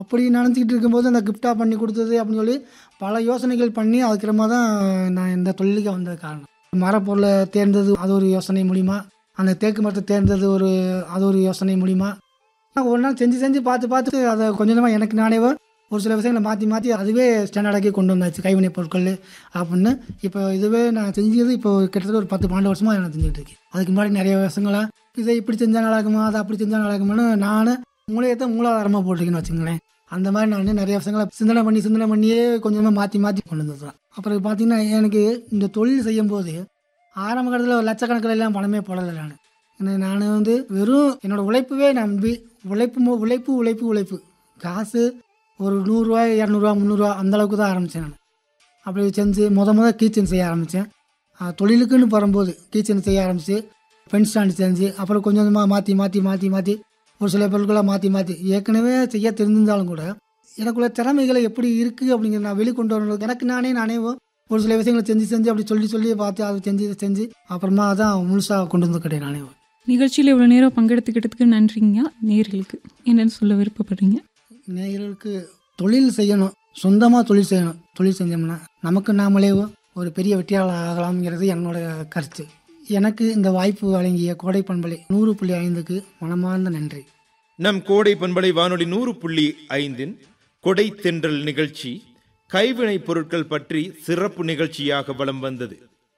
அப்படி நினச்சிக்கிட்டு இருக்கும்போது அந்த கிஃப்டாக பண்ணி கொடுத்தது அப்படின்னு சொல்லி பல யோசனைகள் பண்ணி அதுக்கப்புறமா தான் நான் இந்த தொழிலுக்கு வந்தது காரணம் மரப்பொருளை தேர்ந்தது அது ஒரு யோசனை மூலிமா அந்த தேக்கு மரத்தை தேர்ந்தது ஒரு அது ஒரு யோசனை மூலிமா நான் ஒரு நாள் செஞ்சு செஞ்சு பார்த்து பார்த்து அதை கொஞ்சம் கொஞ்சமாக எனக்கு நானேவோ ஒரு சில விஷயங்களை மாற்றி மாற்றி அதுவே ஸ்டாண்டர்டாக்கி கொண்டு வந்தாச்சு கைவினைப் பொருட்கள் அப்படின்னு இப்போ இதுவே நான் செஞ்சது இப்போ கிட்டத்தட்ட ஒரு பத்து பன்னெண்டு வருஷமாக நான் செஞ்சுட்டு இருக்கேன் அதுக்கு முன்னாடி நிறைய வருஷங்களா இதை இப்படி செஞ்சால் நடக்குமா அதை அப்படி செஞ்சால் நடக்குமான்னு நான் மூளையத்தை மூலாதாரமாக போட்டிருக்கேன்னு வச்சுங்களேன் அந்த மாதிரி நான் நிறைய விஷயங்களை சிந்தனை பண்ணி சிந்தனை பண்ணியே கொஞ்சமாக மாற்றி மாற்றி கொண்டு வந்துடுறேன் அப்புறம் பார்த்தீங்கன்னா எனக்கு இந்த தொழில் செய்யும்போது ஆரம்ப கட்டத்தில் ஒரு லட்சக்கணக்கில் எல்லாம் பணமே போடலை நான் ஏன்னா நான் வந்து வெறும் என்னோட உழைப்பவே நம்பி உழைப்பு மு- உழைப்பு உழைப்பு உழைப்பு காசு ஒரு நூறுரூவா இரநூறுவா முந்நூறுரூவா அந்த அளவுக்கு தான் ஆரம்பித்தேன் நான் அப்படி செஞ்சு முத முத கீச்சன் செய்ய ஆரம்பித்தேன் தொழிலுக்குன்னு வரும்போது கீச்சன் செய்ய ஆரம்பித்து பென் ஸ்டாண்ட் செஞ்சு அப்புறம் கொஞ்சம் கொஞ்சமாக மாற்றி மாற்றி மாற்றி மாற்றி ஒரு சில பொருட்களை மாற்றி மாற்றி ஏற்கனவே செய்ய தெரிஞ்சிருந்தாலும் கூட எனக்குள்ள திறமைகளை எப்படி இருக்குது அப்படிங்கிற நான் வெளிக்கொண்டு வரணும் எனக்கு நானே நானே ஒரு சில விஷயங்களை செஞ்சு செஞ்சு அப்படி சொல்லி சொல்லி பார்த்து அதை செஞ்சு இதை செஞ்சு அப்புறமா தான் முழுசாக கொண்டு வந்து கிடையாது நானே நிகழ்ச்சியில் இவ்வளோ நேரம் பங்கெடுத்துக்கிட்டதுக்கு நன்றிங்க நேர்களுக்கு என்னன்னு சொல்ல விருப்பப்படுறீங்க நேயர்களுக்கு தொழில் செய்யணும் சொந்தமாக தொழில் செய்யணும் தொழில் செஞ்சோம்னா நமக்கு நாமளே ஒரு பெரிய வெற்றியாளர் ஆகலாம்ங்கிறது என்னோட கருத்து எனக்கு இந்த வாய்ப்பு வழங்கிய கோடை பண்பலை நூறு புள்ளி ஐந்துக்கு மனமார்ந்த நன்றி நம் கோடை பண்பலை வானொலி நூறு புள்ளி ஐந்தின் கொடை தென்றல் நிகழ்ச்சி கைவினைப் பொருட்கள் பற்றி சிறப்பு நிகழ்ச்சியாக வலம் வந்தது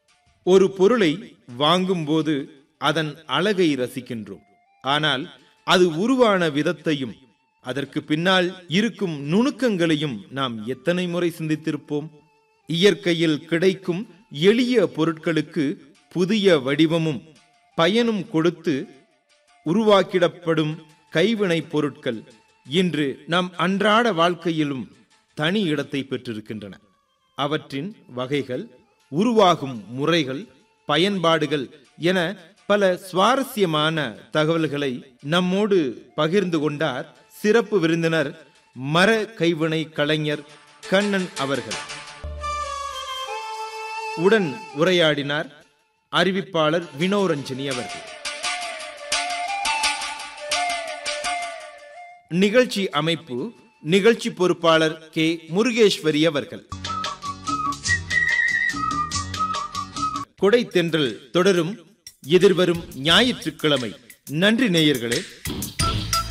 ஒரு பொருளை வாங்கும்போது அதன் அழகை ரசிக்கின்றோம் ஆனால் அது உருவான விதத்தையும் அதற்கு பின்னால் இருக்கும் நுணுக்கங்களையும் நாம் எத்தனை முறை சிந்தித்திருப்போம் இயற்கையில் கிடைக்கும் எளிய பொருட்களுக்கு புதிய வடிவமும் பயனும் கொடுத்து உருவாக்கிடப்படும் கைவினைப் பொருட்கள் இன்று நம் அன்றாட வாழ்க்கையிலும் தனி இடத்தை பெற்றிருக்கின்றன அவற்றின் வகைகள் உருவாகும் முறைகள் பயன்பாடுகள் என பல சுவாரஸ்யமான தகவல்களை நம்மோடு பகிர்ந்து கொண்டார் சிறப்பு விருந்தினர் மர கைவினை கலைஞர் கண்ணன் அவர்கள் உடன் உரையாடினார் அறிவிப்பாளர் வினோரஞ்சனி அவர்கள் நிகழ்ச்சி அமைப்பு நிகழ்ச்சி பொறுப்பாளர் கே முருகேஸ்வரி அவர்கள் கொடை தென்றல் தொடரும் எதிர்வரும் ஞாயிற்றுக்கிழமை நன்றி நேயர்களே